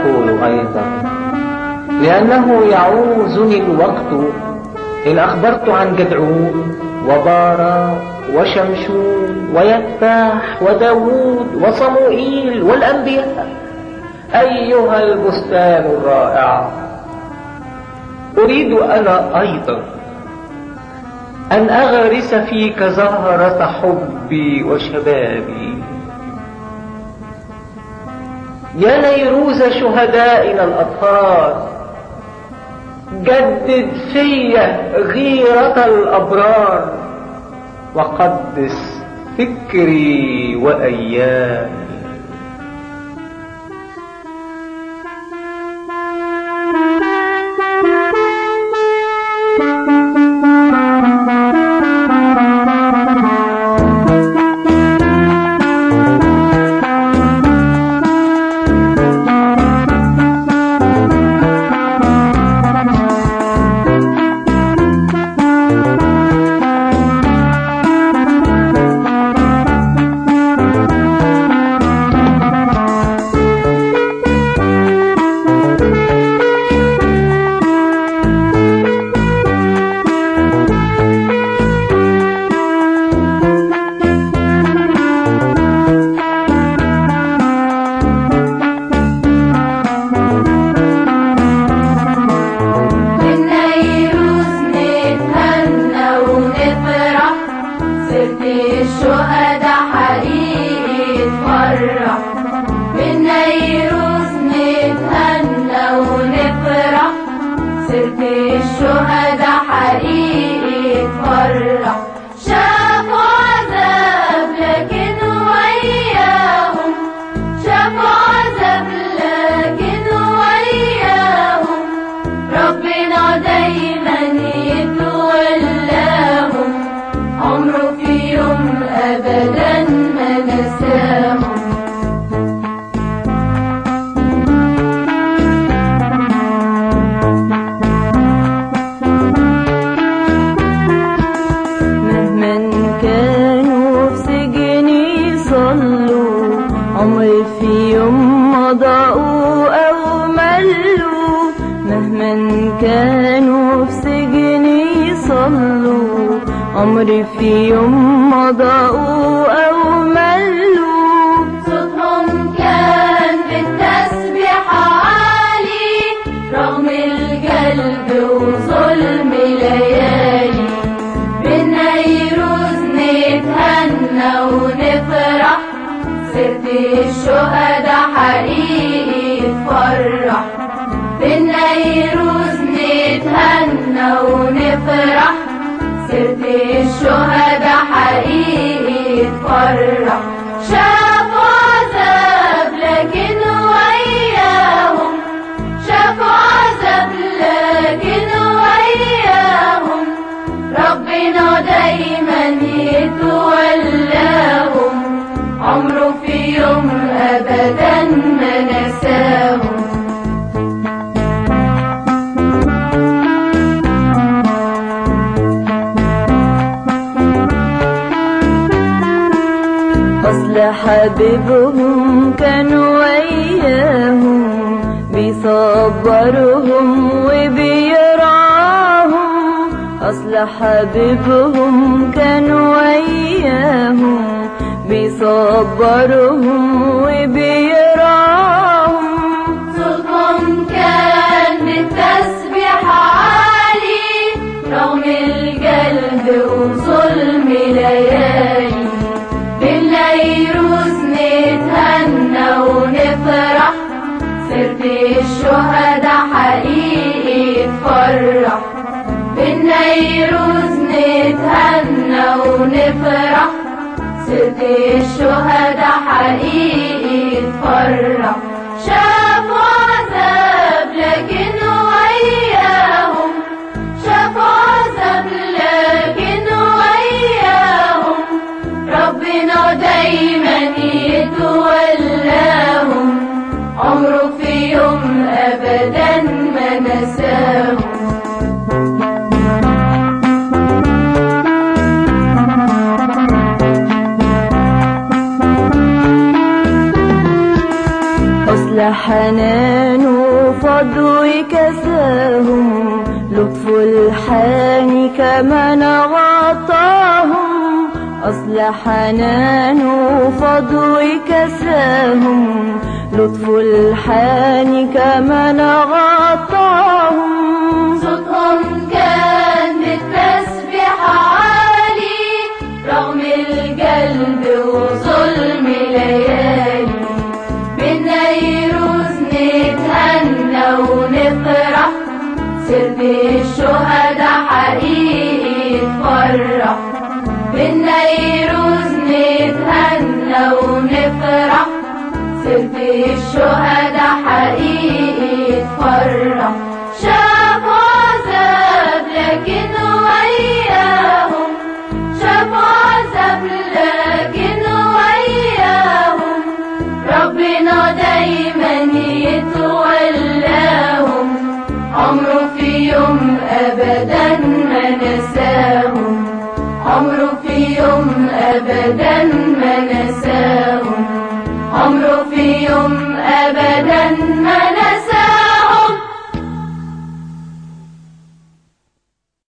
أقول أيضا لأنه يعوزني الوقت إن أخبرت عن جدعون وبارا وشمشون ويتاح وداود وصموئيل والأنبياء أيها البستان الرائع أريد أنا أيضا أن أغرس فيك زهرة حبي وشبابي يا نيروز شهدائنا الأطهار جدد في غيرة الأبرار وقدس فكري وأيامي عمري في يوم مضاءوا أو ملوا صوتهم كان بالتسبيح عالي رغم القلب وظلم ليالي بالنيروز نتهنى ونفرح سيرة الشهداء حقيقي تفرح بالنيروز نتهنى ونفرح سيرة الشهداء حقيقي تفرح شافوا عذاب لكن وياهم شافوا عذاب لكن وياهم ربنا دايما يتولاهم عمره في يوم ابدا ما نساهم أصل حبيبهم كان وياهم بيصبرهم وبيرعاهم أصل حبيبهم كان وياهم بيصبرهم وبيرعاهم صوتهم كان بالتسبيح عالي رغم الجلد وظلم ليالي بالنيروز نتهنى ونفرح سيرة الشهداء حقيقي تفرح بالنيروز نتهنى ونفرح سيرة الشهداء حقيقي تفرح شافوا عذاب لكن وياهم شافوا عذاب لكن وياهم ربنا دايما يتولاهم عمره في يوم ابدا ما نساهم أصل حنانه فضل كساهم لطف الحاني كمان غطاهم أصل حنانه فضل كساهم لطف الحاني كمان غطاهم صوتهم كان بالتسبيح عالي رغم القلب وظلم ليالي بالنيروز نتهنى ونفرح سرب الشهداء حقيقي تفرح بالنيروز نتهنى ونفرح سرب الشهداء حقيقي تفرح شافوا عذاب لكن وياهم شافوا عذاب لكن وياهم ربنا دايما يتولاهم عمره في يوم ابدا ما نساهم عمره في يوم ابدا ما نساهم عمره في يوم ابدا